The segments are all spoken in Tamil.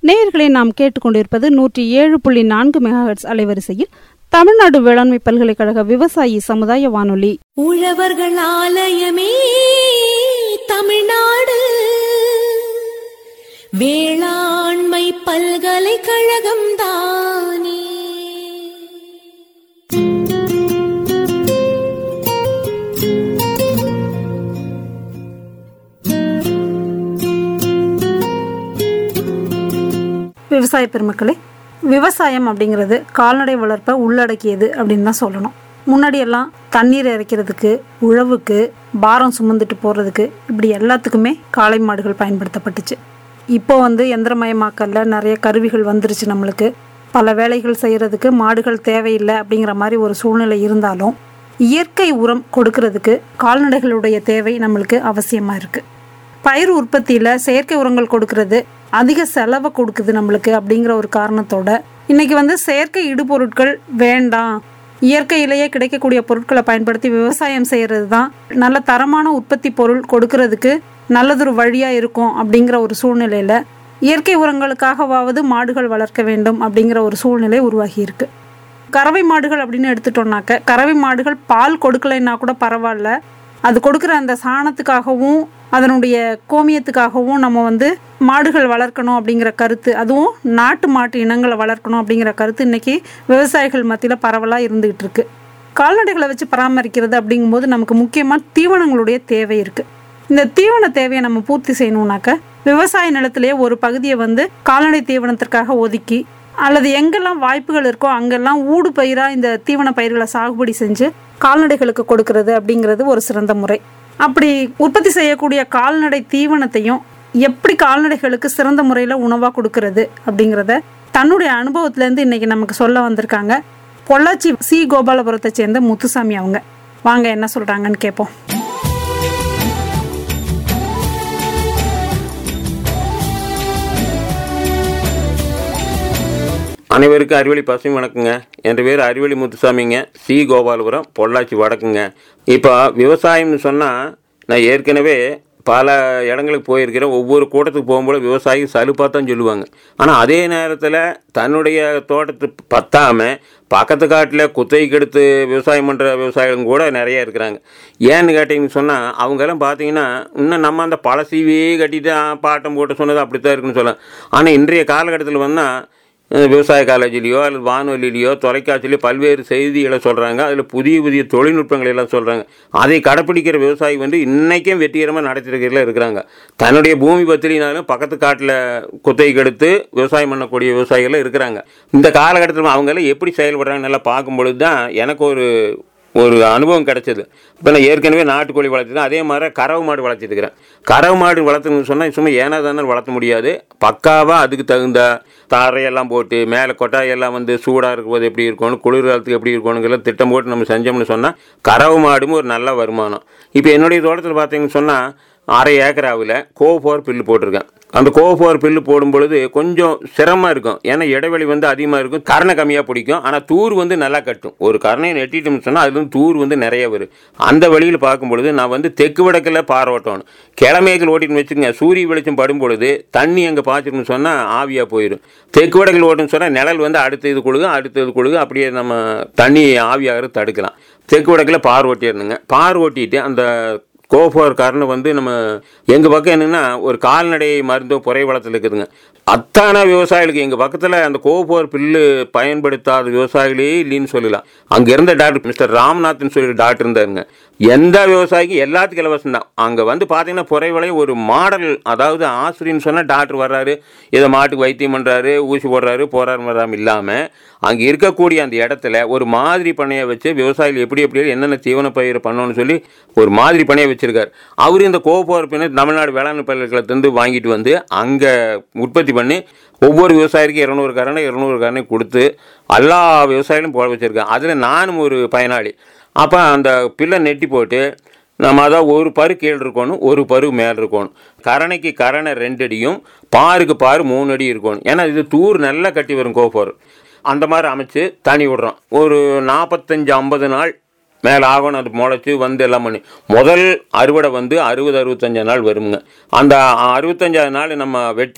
நேயர்களை நாம் கேட்டுக்கொண்டிருப்பது நூற்றி ஏழு புள்ளி நான்கு மெகாஹெட்ஸ் அலைவரிசையில் தமிழ்நாடு வேளாண்மை பல்கலைக்கழக விவசாயி சமுதாய வானொலி உழவர்கள் ஆலயமே தமிழ்நாடு வேளாண்மை பல்கலைக்கழகம் தானே விவசாய பெருமக்களே விவசாயம் அப்படிங்கிறது கால்நடை வளர்ப்பை உள்ளடக்கியது அப்படின்னு தான் சொல்லணும் முன்னாடி எல்லாம் தண்ணீர் இறைக்கிறதுக்கு உழவுக்கு பாரம் சுமந்துட்டு போகிறதுக்கு இப்படி எல்லாத்துக்குமே காளை மாடுகள் பயன்படுத்தப்பட்டுச்சு இப்போ வந்து எந்திரமயமாக்கல்ல நிறைய கருவிகள் வந்துருச்சு நம்மளுக்கு பல வேலைகள் செய்கிறதுக்கு மாடுகள் தேவையில்லை அப்படிங்கிற மாதிரி ஒரு சூழ்நிலை இருந்தாலும் இயற்கை உரம் கொடுக்கறதுக்கு கால்நடைகளுடைய தேவை நம்மளுக்கு அவசியமாக இருக்குது பயிர் உற்பத்தியில் செயற்கை உரங்கள் கொடுக்கறது அதிக செலவை கொடுக்குது நம்மளுக்கு அப்படிங்கிற ஒரு காரணத்தோட இன்னைக்கு வந்து செயற்கை இடுபொருட்கள் வேண்டாம் இயற்கையிலேயே கிடைக்கக்கூடிய பொருட்களை பயன்படுத்தி விவசாயம் செய்கிறது தான் நல்ல தரமான உற்பத்தி பொருள் கொடுக்கறதுக்கு நல்லதொரு வழியாக இருக்கும் அப்படிங்கிற ஒரு சூழ்நிலையில் இயற்கை உரங்களுக்காகவாவது மாடுகள் வளர்க்க வேண்டும் அப்படிங்கிற ஒரு சூழ்நிலை உருவாகி இருக்கு கறவை மாடுகள் அப்படின்னு எடுத்துட்டோம்னாக்க கறவை மாடுகள் பால் கொடுக்கலைன்னா கூட பரவாயில்ல அது கொடுக்குற அந்த சாணத்துக்காகவும் அதனுடைய கோமியத்துக்காகவும் நம்ம வந்து மாடுகள் வளர்க்கணும் அப்படிங்கிற கருத்து அதுவும் நாட்டு மாட்டு இனங்களை வளர்க்கணும் அப்படிங்கிற கருத்து இன்னைக்கு விவசாயிகள் மத்தியில் பரவலாக இருந்துகிட்டு இருக்கு கால்நடைகளை வச்சு பராமரிக்கிறது அப்படிங்கும்போது நமக்கு முக்கியமாக தீவனங்களுடைய தேவை இருக்குது இந்த தீவன தேவையை நம்ம பூர்த்தி செய்யணும்னாக்க விவசாய நிலத்திலேயே ஒரு பகுதியை வந்து கால்நடை தீவனத்திற்காக ஒதுக்கி அல்லது எங்கெல்லாம் வாய்ப்புகள் இருக்கோ அங்கெல்லாம் ஊடு பயிராக இந்த தீவன பயிர்களை சாகுபடி செஞ்சு கால்நடைகளுக்கு கொடுக்கறது அப்படிங்கிறது ஒரு சிறந்த முறை அப்படி உற்பத்தி செய்யக்கூடிய கால்நடை தீவனத்தையும் எப்படி கால்நடைகளுக்கு சிறந்த முறையில் உணவாக கொடுக்கறது அப்படிங்கிறத தன்னுடைய அனுபவத்திலேருந்து இன்னைக்கு நமக்கு சொல்ல வந்திருக்காங்க பொள்ளாச்சி சி கோபாலபுரத்தை சேர்ந்த முத்துசாமி அவங்க வாங்க என்ன சொல்கிறாங்கன்னு கேட்போம் அனைவருக்கும் அறிவழி பசுமை வணக்கங்க என் பேர் அறிவழி முத்துசாமிங்க சி கோபாலபுரம் பொள்ளாச்சி வடக்குங்க இப்போ விவசாயம்னு சொன்னால் நான் ஏற்கனவே பல இடங்களுக்கு போயிருக்கிறேன் ஒவ்வொரு கூட்டத்துக்கு போகும்போது விவசாயி சலுப்பாக தான் சொல்லுவாங்க ஆனால் அதே நேரத்தில் தன்னுடைய தோட்டத்து பத்தாமல் பக்கத்து காட்டில் குத்தகைக்கு எடுத்து விவசாயம் பண்ணுற விவசாயிகளும் கூட நிறைய இருக்கிறாங்க ஏன்னு கேட்டிங்கன்னு சொன்னால் அவங்கெல்லாம் பார்த்தீங்கன்னா இன்னும் நம்ம அந்த பழசீவே கட்டிட்டு ஆ, பாட்டம் போட்டு சொன்னது அப்படி தான் இருக்குன்னு சொல்லலாம் ஆனால் இன்றைய காலகட்டத்தில் வந்தால் அஹ் விவசாய காலேஜிலேயோ அல்லது வானொலியிலையோ தொலைக்காட்சியிலையோ பல்வேறு செய்திகளை சொல்கிறாங்க அதில் புதிய புதிய தொழில்நுட்பங்களை எல்லாம் சொல்கிறாங்க அதை கடைப்பிடிக்கிற விவசாயி வந்து இன்றைக்கும் வெற்றிகரமாக நடத்திருக்கிறதுல இருக்கிறாங்க தன்னுடைய பூமி பத்திரினாலும் பக்கத்து காட்டில் குத்தகைக்கு எடுத்து விவசாயம் பண்ணக்கூடிய விவசாயிகள் இருக்கிறாங்க இந்த காலகட்டத்தில் அவங்கெல்லாம் எப்படி செயல்படுறாங்கன்னு நல்லா பார்க்கும் பொழுது தான் எனக்கு ஒரு ஒரு அனுபவம் கிடைச்சது இப்போ நான் ஏற்கனவே நாட்டுக்கோழி வளர்த்துருக்கேன் அதே மாதிரி கறவை மாடு வளர்த்திருக்கிறேன் கறவை மாடு வளர்த்துன்னு சொன்னால் சும்மா ஏனா தானே வளர்த்த முடியாது பக்காவாக அதுக்கு தகுந்த தாரையெல்லாம் போட்டு மேலே கொட்டாயெல்லாம் வந்து சூடாக இருக்கும்போது எப்படி இருக்கணும் குளிர் காலத்துக்கு எப்படி இருக்கணுங்கிற திட்டம் போட்டு நம்ம செஞ்சோம்னு சொன்னால் கறவை மாடும் ஒரு நல்ல வருமானம் இப்போ என்னுடைய தோட்டத்தில் பார்த்தீங்கன்னு சொன்னால் அரை ஏக்கராவில் கோஃபோர் பில்லு போட்டிருக்கேன் அந்த கோஃபோர் பில்லு போடும் பொழுது கொஞ்சம் சிரமமாக இருக்கும் ஏன்னா இடைவெளி வந்து அதிகமாக இருக்கும் கரணை கம்மியாக பிடிக்கும் ஆனால் தூர் வந்து நல்லா கட்டும் ஒரு கரணையை நெட்டிட்டோம்னு சொன்னால் அதுல இருந்து தூர் வந்து நிறைய வரும் அந்த வழியில் பார்க்கும் பொழுது நான் வந்து தெற்கு வடக்கில் பார் ஓட்டணும் கிழமைகள் ஓட்டின்னு வச்சுக்கோங்க சூரிய வெளிச்சம் படும் பொழுது தண்ணி அங்கே பாய்ச்சிருன்னு சொன்னால் ஆவியாக போயிடும் தெற்கு வடக்கில் ஓட்டுன்னு சொன்னால் நிழல் வந்து அடுத்த இது கொடுக்கும் அடுத்த இது கொடுக்கும் அப்படியே நம்ம தண்ணி ஆவியாகிறது தடுக்கலாம் தெற்கு வடக்கில் பார் ஓட்டிடணுங்க பார் ஓட்டிட்டு அந்த கோஃபோர் காரணம் வந்து நம்ம எங்கள் பக்கம் என்னென்னா ஒரு கால்நடை மருந்து புரை வளத்தில் இருக்குதுங்க அத்தான விவசாயிகளுக்கு எங்கள் பக்கத்தில் அந்த கோஃபோர் பில்லு பயன்படுத்தாத விவசாயிகளே இல்லைன்னு சொல்லலாம் அங்கே இருந்த டாக்டர் மிஸ்டர் ராம்நாத்னு சொல்லி டாக்டர் இருந்தாருங்க எந்த விவசாயிக்கும் எல்லாத்துக்கும் இலவசம் தான் அங்கே வந்து பார்த்தீங்கன்னா புறைவலை ஒரு மாடல் அதாவது ஆசிரியன்னு சொன்னால் டாக்டர் வர்றாரு இதை மாட்டுக்கு வைத்தியம் பண்ணுறாரு ஊசி போடுறாரு போறாரு வராமல் இல்லாமல் அங்கே இருக்கக்கூடிய அந்த இடத்துல ஒரு மாதிரி பண்ணையை வச்சு விவசாயிகள் எப்படி எப்படி என்னென்ன தீவன பயிர் பண்ணணும்னு சொல்லி ஒரு மாதிரி பண்ணையை வச்சிருக்காரு அவர் இந்த கோபோர் பின்னர் தமிழ்நாடு வேளாண் பல்கலைக்கழகத்திலிருந்து வாங்கிட்டு வந்து அங்கே உற்பத்தி பண்ணி ஒவ்வொரு விவசாயிக்கும் இரநூறு கரணை இரநூறு கரணை கொடுத்து எல்லா விவசாயிகளும் போட வச்சுருக்கேன் அதில் நானும் ஒரு பயனாளி அப்போ அந்த பில்லை நெட்டி போட்டு நம்ம அதான் ஒரு பரு கீழ் இருக்கணும் ஒரு பரு மேல் இருக்கணும் கரணைக்கு கரணை ரெண்டு அடியும் பாருக்கு பாரு மூணு அடி இருக்கணும் ஏன்னா இது தூர் நல்லா கட்டி வரும் கோஃபோர் அந்த மாதிரி அமைச்சு தண்ணி விடுறோம் ஒரு நாற்பத்தஞ்சு ஐம்பது நாள் மேலே ஆகணும் அது முளைச்சி வந்து எல்லாம் பண்ணி முதல் அறுவடை வந்து அறுபது அறுபத்தஞ்சு நாள் வருங்க அந்த அறுபத்தஞ்சாவது நாள் நம்ம வெட்டி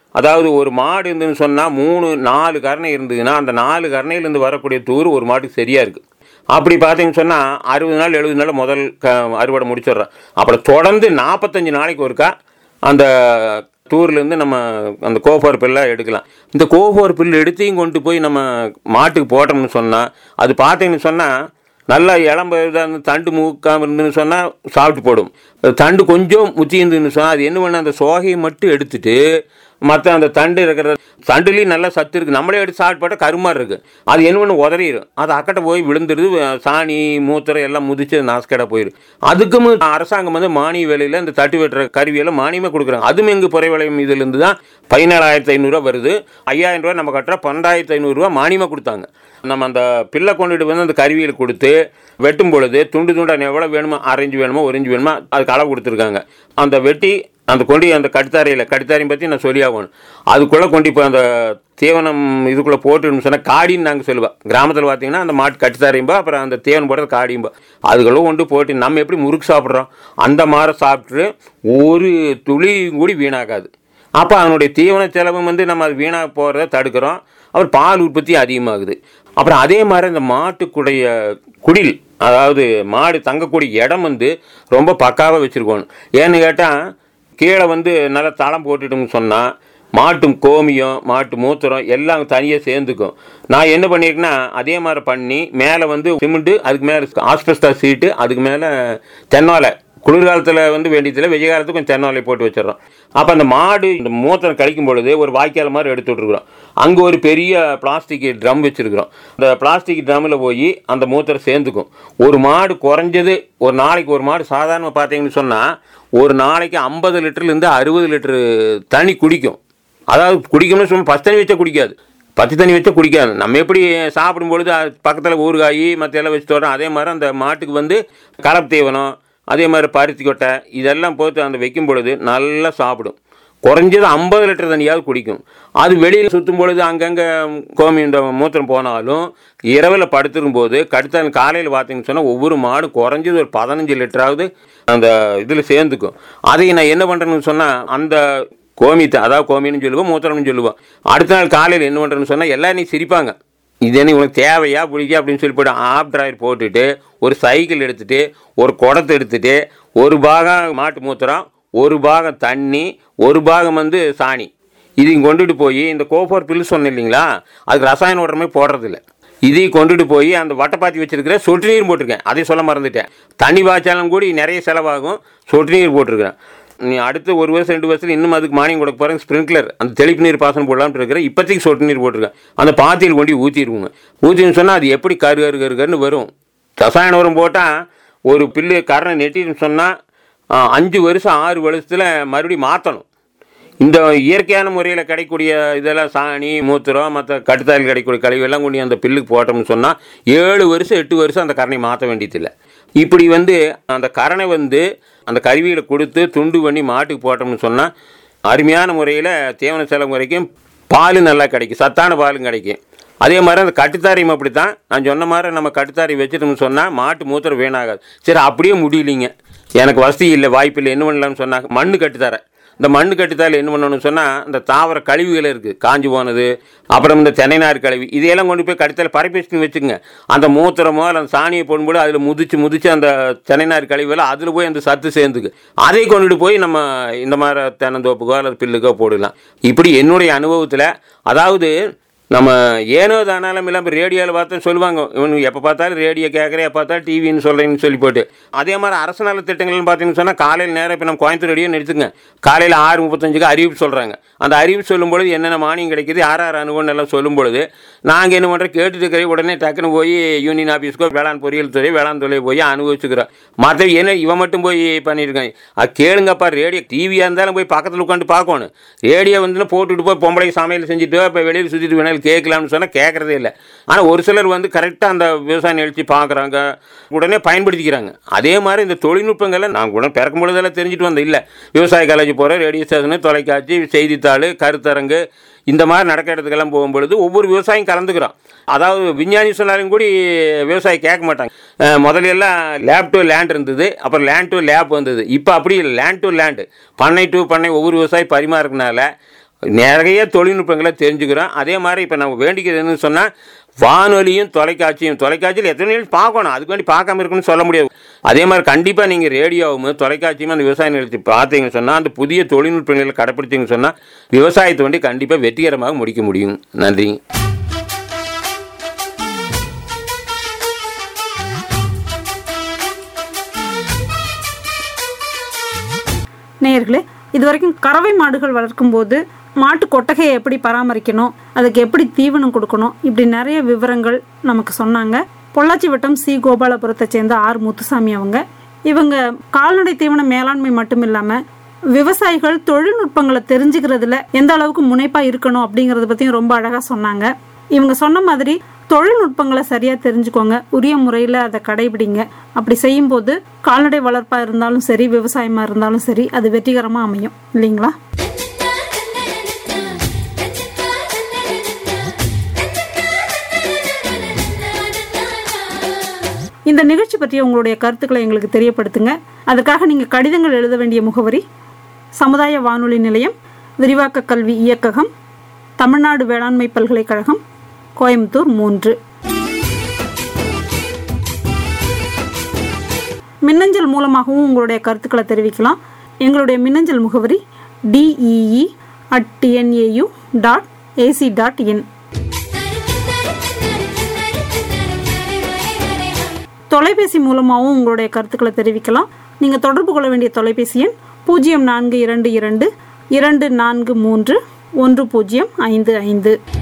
அதாவது ஒரு மாடு இருந்துன்னு சொன்னால் மூணு நாலு கரணை இருந்ததுன்னா அந்த நாலு கரணையிலேருந்து வரக்கூடிய தூர் ஒரு மாட்டுக்கு சரியாக இருக்குது அப்படி பார்த்தீங்கன்னு சொன்னால் அறுபது நாள் எழுபது நாள் முதல் க அறுவடை முடிச்சிடுறோம் அப்புறம் தொடர்ந்து நாற்பத்தஞ்சு நாளைக்கு ஒருக்கா அந்த தூர்லேருந்து நம்ம அந்த கோஃபோர் பில்லை எடுக்கலாம் இந்த கோஃபோர் பில் எடுத்தையும் கொண்டு போய் நம்ம மாட்டுக்கு போட்டோம்னு சொன்னால் அது பார்த்தீங்கன்னு சொன்னால் நல்லா இளம்ப இதாக இருந்து தண்டு மூக்காமல் இருந்துன்னு சொன்னால் சாப்பிட்டு போடும் தண்டு கொஞ்சம் முத்தி இருந்துன்னு சொன்னால் அது என்ன பண்ண அந்த சோகையை மட்டும் எடுத்துட்டு மற்ற அந்த தண்டு இருக்கிற தண்டுலேயும் நல்லா சத்து இருக்குது நம்மளே எடுத்து சாப்பிட்டு போட்டால் கருமாறு இருக்குது அது என்ன பண்ணு உதறிடும் அது அக்கட்ட போய் விழுந்துருது சாணி மூத்திரம் எல்லாம் முதிச்சு நாஸ்கேடாக போயிடும் அதுக்கும் அரசாங்கம் வந்து மானிய வேலையில் இந்த தட்டு வெட்டுற கருவியெல்லாம் மானியமே கொடுக்குறாங்க அதுவும் எங்கள் புறை விளையும் இதுலேருந்து தான் பதினேழாயிரத்தி ஐநூறுரூவா வருது ஐயாயிரம் ரூபா நம்ம கட்டுற பன்னெண்டாயிரத்தி ஐநூறுரூவா மானியமாக கொடுத்தாங்க நம்ம அந்த பிள்ளை கொண்டுட்டு வந்து அந்த கருவியில் கொடுத்து வெட்டும் பொழுது துண்டு துண்டாக எவ்வளோ வேணுமோ அரைஞ்சு வேணுமோ ஒரு இன்ச்சு வேணுமோ அதுக்கு அளவு கொடுத்துருக்காங்க அந்த வெட்டி அந்த கொண்டு அந்த கடித்தாரையில் கடித்தாரையும் பற்றி நான் சொல்லி ஆகணும் அதுக்குள்ளே கொண்டு இப்போ அந்த தீவனம் இதுக்குள்ளே போட்டுன்னு சொன்னால் காடின்னு நாங்கள் சொல்லுவோம் கிராமத்தில் பார்த்தீங்கன்னா அந்த மாட்டு கட்டித்தாரையும்பா அப்புறம் அந்த தீவனம் போடுறது காடியும்பா அதுக்குள்ளே கொண்டு போட்டு நம்ம எப்படி முறுக்கு சாப்பிட்றோம் அந்த மாதிரி சாப்பிட்டு ஒரு துளி கூடி வீணாகாது அப்போ அதனுடைய தீவன செலவு வந்து நம்ம அது வீணாக போகிறத தடுக்கிறோம் அப்புறம் பால் உற்பத்தி அதிகமாகுது அப்புறம் அதே மாதிரி இந்த மாட்டுக்குடைய குடில் அதாவது மாடு தங்கக்கூடிய இடம் வந்து ரொம்ப பக்காவாக வச்சுருக்கணும் ஏன்னு கேட்டால் கீழே வந்து நல்லா தளம் போட்டுட்டோம்னு சொன்னால் மாட்டு கோமியம் மாட்டு மூத்திரம் எல்லாம் தனியாக சேர்ந்துக்கும் நான் என்ன பண்ணியிருக்கேன்னா அதே மாதிரி பண்ணி மேலே வந்து சிமெண்ட்டு அதுக்கு மேலே ஆஸ்பெஸ்டா சீட்டு அதுக்கு மேலே தென்னாலை குளிர்காலத்தில் வந்து வேண்டியதில்லை வெய்ய காலத்துக்கு கொஞ்சம் தென்னாலை போட்டு வச்சிடறோம் அப்போ அந்த மாடு இந்த மூத்திரம் கழிக்கும் பொழுது ஒரு வாய்க்கால் மாதிரி எடுத்து விட்ருக்குறோம் அங்கே ஒரு பெரிய பிளாஸ்டிக் ட்ரம் வச்சுருக்குறோம் அந்த பிளாஸ்டிக் ட்ரம்மில் போய் அந்த மூத்திரம் சேர்ந்துக்கும் ஒரு மாடு குறைஞ்சது ஒரு நாளைக்கு ஒரு மாடு சாதாரணமாக பார்த்தீங்கன்னு சொன்னால் ஒரு நாளைக்கு ஐம்பது லிட்டர்லேருந்து அறுபது லிட்டரு தண்ணி குடிக்கும் அதாவது குடிக்கணும்னு சொன்னால் பத்து தண்ணி வச்சா குடிக்காது பத்து தண்ணி வச்சா குடிக்காது நம்ம எப்படி சாப்பிடும் பொழுது அது பக்கத்தில் ஊறுகாய் மற்ற எல்லாம் வச்சு தோறோம் அதே மாதிரி அந்த மாட்டுக்கு வந்து கலப்பு தீவனம் அதே மாதிரி பருத்தி கொட்டை இதெல்லாம் போட்டு அந்த வைக்கும் பொழுது நல்லா சாப்பிடும் குறைஞ்சது ஐம்பது லிட்டர் தண்ணியாவது குடிக்கும் அது வெளியில் சுற்றும் பொழுது அங்கங்கே கோமி இந்த மூத்திரம் போனாலும் இரவில் படுத்துக்கும் போது கடுத்த காலையில் பார்த்தீங்கன்னு சொன்னால் ஒவ்வொரு மாடு குறைஞ்சது ஒரு பதினஞ்சு லிட்டராவது அந்த இதில் சேர்ந்துக்கும் அதை நான் என்ன பண்ணுறேன்னு சொன்னால் அந்த கோமியத்தை அதாவது கோமியன்னு சொல்லுவோம் மூத்திரம்னு சொல்லுவோம் அடுத்த நாள் காலையில் என்ன பண்ணுறேன்னு சொன்னால் எல்லாரும் சிரிப்பாங்க இது என்ன உனக்கு தேவையா பிடிக்கா அப்படின்னு சொல்லி போட்டு ஆப் டிராயர் போட்டுட்டு ஒரு சைக்கிள் எடுத்துட்டு ஒரு குடத்தை எடுத்துட்டு ஒரு பாகம் மாட்டு மூத்திரம் ஒரு பாகம் தண்ணி ஒரு பாகம் வந்து சாணி இதையும் கொண்டுட்டு போய் இந்த கோஃபோர் பில்லு சொன்னேன் இல்லைங்களா அதுக்கு ரசாயன உரமே போடுறதில்ல இதையும் கொண்டுட்டு போய் அந்த வட்டைப்பாத்தி வச்சிருக்கிற சொட்டு நீர் போட்டிருக்கேன் அதையும் சொல்ல மறந்துட்டேன் தண்ணி பாய்ச்சாலும் கூட நிறைய செலவாகும் சொட்டு நீர் போட்டிருக்கிறேன் நீ அடுத்து ஒரு வருஷம் ரெண்டு வருஷத்துல இன்னும் அதுக்கு மானியம் கொடுக்க போகிறேன் ஸ்ப்ரிங்க்லர் அந்த தெளிப்பு நீர் பாசனம் போடலாம்னு இருக்கிற இப்போதைக்கு சொட்டு நீர் போட்டிருக்கேன் அந்த பாத்தியில் கொண்டு ஊற்றிடுவோங்க ஊற்றின்னு சொன்னால் அது எப்படி கரு கரு கரு கருன்னு வரும் ரசாயன உரம் போட்டால் ஒரு பில்லு கரணை நெட்டின்னு சொன்னால் அஞ்சு வருஷம் ஆறு வருஷத்தில் மறுபடியும் மாற்றணும் இந்த இயற்கையான முறையில் கிடைக்கக்கூடிய இதெல்லாம் சாணி மூத்திரம் மற்ற கட்டுத்தாயில் கிடைக்கக்கூடிய கழிவெல்லாம் கொண்டு அந்த பில்லுக்கு போட்டோம்னு சொன்னால் ஏழு வருஷம் எட்டு வருஷம் அந்த கரணை மாற்ற வேண்டியதில்லை இப்படி வந்து அந்த கரணை வந்து அந்த கருவியில் கொடுத்து துண்டு பண்ணி மாட்டுக்கு போட்டோம்னு சொன்னால் அருமையான முறையில் தீவன செலவு வரைக்கும் பால் நல்லா கிடைக்கும் சத்தான பாலும் கிடைக்கும் அதே மாதிரி அந்த கட்டுத்தாரியும் அப்படி தான் நான் சொன்ன மாதிரி நம்ம கட்டுத்தாரி வச்சுட்டோம்னு சொன்னால் மாட்டு மூத்திரம் வீணாகாது சரி அப்படியே முடியலிங்க எனக்கு வசதி இல்லை வாய்ப்பு இல்லை என்ன பண்ணலாம்னு சொன்னாங்க மண்ணு கட்டுத்தாரேன் இந்த மண்ணு கட்டுத்தால் என்ன பண்ணணும்னு சொன்னால் இந்த தாவர கழிவுகள் இருக்குது காஞ்சி போனது அப்புறம் இந்த தென்னைநார் கழிவு இதையெல்லாம் கொண்டு போய் கடுத்தால் பரப்பி வச்சுன்னு வச்சுக்கோங்க அந்த மூத்திரமோ அல்ல அந்த சாணியை போடும்போது அதில் முதிச்சு முதிச்சு அந்த தென்னைநார் கழிவுகள் அதில் போய் அந்த சத்து சேர்ந்துக்கு அதை கொண்டுட்டு போய் நம்ம இந்த மாதிரி தென்னந்தோப்புக்கோ அல்லது பில்லுக்கோ போடலாம் இப்படி என்னுடைய அனுபவத்தில் அதாவது நம்ம ஏனோ தானாலும் இல்லாமல் ரேடியோவில் பார்த்தா சொல்லுவாங்க இவனுக்கு எப்போ பார்த்தாலும் ரேடியோ கேட்குறேன் எப்போ பார்த்தாலும் டிவின்னு சொல்கிறேன்னு சொல்லி போட்டு அதே மாதிரி அரசு நல திட்டங்கள்னு பார்த்தீங்கன்னு சொன்னால் காலையில் நேரம் இப்போ நம்ம கோயம்புத்தூர் ரேடியோ எடுத்துங்க காலையில் ஆறு முப்பத்தஞ்சுக்கு அறிவிப்பு சொல்கிறாங்க அந்த அறிவிப்பு சொல்லும்பொழுது என்னென்ன மானியம் கிடைக்குது யார் யார் அனுபவம் எல்லாம் சொல்லும்பொழுது நாங்கள் என்ன பண்ணுறோம் கேட்டுட்டு இருக்கிற உடனே டக்குன்னு போய் யூனியன் ஆஃபீஸ்க்கோ வேளாண் பொறியியல் துறை வேளாண் துறை போய் அனுபவிச்சுக்கிறோம் மற்ற என்ன இவன் மட்டும் போய் பண்ணியிருக்காங்க அது கேளுங்கப்பா ரேடியோ டிவியாக இருந்தாலும் போய் பக்கத்தில் உட்காந்து பார்க்கணும் ரேடியோ வந்து போட்டுட்டு போய் பொம்பளை சமையல் செஞ்சுட்டு இப்போ வெளியில் சுற்றிட்டு வேணாலும் கேட்கலாம்னு சொன்னால் கேட்குறதே இல்லை ஆனால் ஒரு சிலர் வந்து கரெக்டாக அந்த விவசாய நிகழ்ச்சி பார்க்குறாங்க உடனே பயன்படுத்திக்கிறாங்க அதே மாதிரி இந்த தொழில்நுட்பங்களை நான் கூட பிறக்கும் பொழுதெல்லாம் தெரிஞ்சுட்டு வந்தேன் இல்லை விவசாய காலேஜ் போகிறேன் ரேடியோ ஸ்டேஷனு தொலைக்காட்சி செய்தித்தாள் கருத்தரங்கு இந்த மாதிரி நடக்கிற இடத்துக்கெல்லாம் போகும்பொழுது ஒவ்வொரு விவசாயம் கலந்துக்கிறோம் அதாவது விஞ்ஞானி சொன்னாலும் கூட விவசாயி கேட்க மாட்டாங்க அஹ் முதல்ல எல்லாம் லேப் டு லேண்ட் இருந்தது அப்புறம் லேண்ட் டு லேப் வந்தது இப்போ அப்படி இல்லை லேண்ட் டு லேண்டு பண்ணை டு பண்ணை ஒவ்வொரு விவசாயி பரிமாறதுனால நிறைய தொழில்நுட்பங்களை தெரிஞ்சுக்கிறோம் அதே மாதிரி இப்போ நம்ம வேண்டிக்கிறதுன்னு சொன்னால் வானொலியும் தொலைக்காட்சியும் தொலைக்காட்சியில் எத்தனை நிகழ்ச்சி பார்க்கணும் அதுக்கு வேண்டி பார்க்காம இருக்குன்னு சொல்ல முடியாது அதே மாதிரி கண்டிப்பாக நீங்கள் ரேடியோவும் தொலைக்காட்சியும் அந்த விவசாய நிகழ்ச்சி பார்த்தீங்கன்னு சொன்னால் அந்த புதிய தொழில்நுட்பங்களை கடைப்பிடிச்சிங்கன்னு சொன்னால் விவசாயத்தை வேண்டி கண்டிப்பாக வெற்றிகரமாக முடிக்க முடியும் நன்றி நேயர்களே இது வரைக்கும் கறவை மாடுகள் வளர்க்கும் போது மாட்டு கொட்டகையை எப்படி பராமரிக்கணும் அதுக்கு எப்படி தீவனம் கொடுக்கணும் இப்படி நிறைய விவரங்கள் நமக்கு சொன்னாங்க பொள்ளாச்சி வட்டம் சி கோபாலபுரத்தை சேர்ந்த ஆர் முத்துசாமி அவங்க இவங்க கால்நடை தீவன மேலாண்மை மட்டும் இல்லாமல் விவசாயிகள் தொழில்நுட்பங்களை தெரிஞ்சுக்கிறதுல எந்த அளவுக்கு முனைப்பாக இருக்கணும் அப்படிங்கிறத பற்றியும் ரொம்ப அழகாக சொன்னாங்க இவங்க சொன்ன மாதிரி தொழில்நுட்பங்களை சரியாக தெரிஞ்சுக்கோங்க உரிய முறையில் அதை கடைபிடிங்க அப்படி செய்யும்போது கால்நடை வளர்ப்பாக இருந்தாலும் சரி விவசாயமாக இருந்தாலும் சரி அது வெற்றிகரமாக அமையும் இல்லைங்களா இந்த நிகழ்ச்சி பற்றிய உங்களுடைய கருத்துக்களை எங்களுக்கு தெரியப்படுத்துங்க அதற்காக நீங்கள் கடிதங்கள் எழுத வேண்டிய முகவரி சமுதாய வானொலி நிலையம் விரிவாக்க கல்வி இயக்ககம் தமிழ்நாடு வேளாண்மை பல்கலைக்கழகம் கோயம்புத்தூர் மூன்று மின்னஞ்சல் மூலமாகவும் உங்களுடைய கருத்துக்களை தெரிவிக்கலாம் எங்களுடைய மின்னஞ்சல் முகவரி DEE at TNAU dot AC dot in தொலைபேசி மூலமாகவும் உங்களுடைய கருத்துக்களை தெரிவிக்கலாம் நீங்கள் தொடர்பு கொள்ள வேண்டிய தொலைபேசி எண் பூஜ்ஜியம் நான்கு இரண்டு இரண்டு இரண்டு நான்கு மூன்று ஒன்று பூஜ்ஜியம் ஐந்து ஐந்து